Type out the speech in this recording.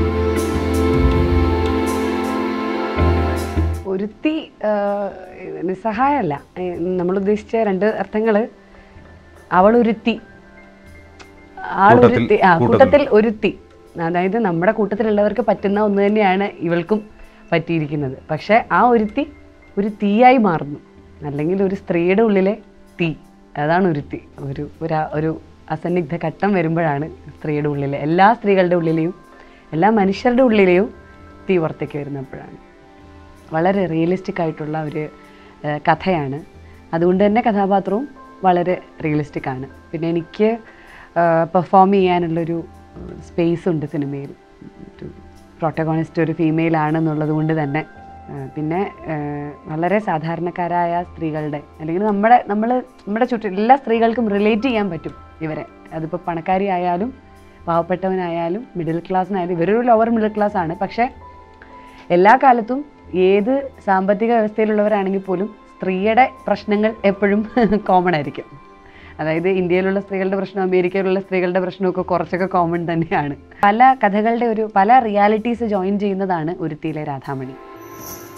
ഒരുത്തി നിസ്സഹായമല്ല നമ്മൾ ഉദ്ദേശിച്ച രണ്ട് അർത്ഥങ്ങൾ അവളൊരുത്തി ആളൊരുത്തി ആ കൂട്ടത്തിൽ ഒരുത്തി അതായത് നമ്മുടെ കൂട്ടത്തിലുള്ളവർക്ക് പറ്റുന്ന ഒന്ന് തന്നെയാണ് ഇവൾക്കും പറ്റിയിരിക്കുന്നത് പക്ഷെ ആ ഒരുത്തി ഒരു തീയായി മാറുന്നു അല്ലെങ്കിൽ ഒരു സ്ത്രീയുടെ ഉള്ളിലെ തീ അതാണ് ഒരുത്തി ഒരു ഒരു ഒരു അസന്നിഗ്ധ ഘട്ടം വരുമ്പോഴാണ് സ്ത്രീയുടെ ഉള്ളിലെ എല്ലാ സ്ത്രീകളുടെ ഉള്ളിലെയും എല്ലാ മനുഷ്യരുടെ ഉള്ളിലെയും തീ പുറത്തേക്ക് വരുന്നപ്പോഴാണ് വളരെ റിയലിസ്റ്റിക് ആയിട്ടുള്ള ഒരു ഏഹ്, കഥയാണ് അതുകൊണ്ട് തന്നെ കഥാപാത്രവും വളരെ റിയലിസ്റ്റിക് ആണ് പിന്നെ എനിക്ക് പെർഫോം ചെയ്യാനുള്ളൊരു സ്പേസ് ഉണ്ട് സിനിമയിൽ ഒരു പ്രോട്ടഗോണിസ്റ്റ് ഒരു ഫീമെയിൽ ആണെന്നുള്ളത് കൊണ്ട് തന്നെ ആ, പിന്നെ ആ, വളരെ സാധാരണക്കാരായ സ്ത്രീകളുടെ അല്ലെങ്കിൽ നമ്മുടെ നമ്മൾ നമ്മുടെ ചുറ്റും എല്ലാ സ്ത്രീകൾക്കും റിലേറ്റ് ചെയ്യാൻ പറ്റും ഇവരെ അതിപ്പോൾ പണക്കാരി ആയാലും പാവപ്പെട്ടവനായാലും മിഡിൽ ക്ലാസ്സിനായാലും ഇവരൊരു ലോവർ മിഡിൽ ക്ലാസ് ആണ് പക്ഷേ എല്ലാ കാലത്തും ഏത് സാമ്പത്തിക വ്യവസ്ഥയിലുള്ളവരാണെങ്കിൽ പോലും സ്ത്രീയുടെ പ്രശ്നങ്ങൾ എപ്പോഴും കോമൺ ആയിരിക്കും അതായത് ഇന്ത്യയിലുള്ള സ്ത്രീകളുടെ പ്രശ്നം അമേരിക്കയിലുള്ള സ്ത്രീകളുടെ പ്രശ്നമൊക്കെ കുറച്ചൊക്കെ കോമൺ തന്നെയാണ് പല കഥകളുടെ ഒരു പല റിയാലിറ്റീസ് ജോയിൻ ചെയ്യുന്നതാണ് ഒരുത്തിയിലെ രാധാമണി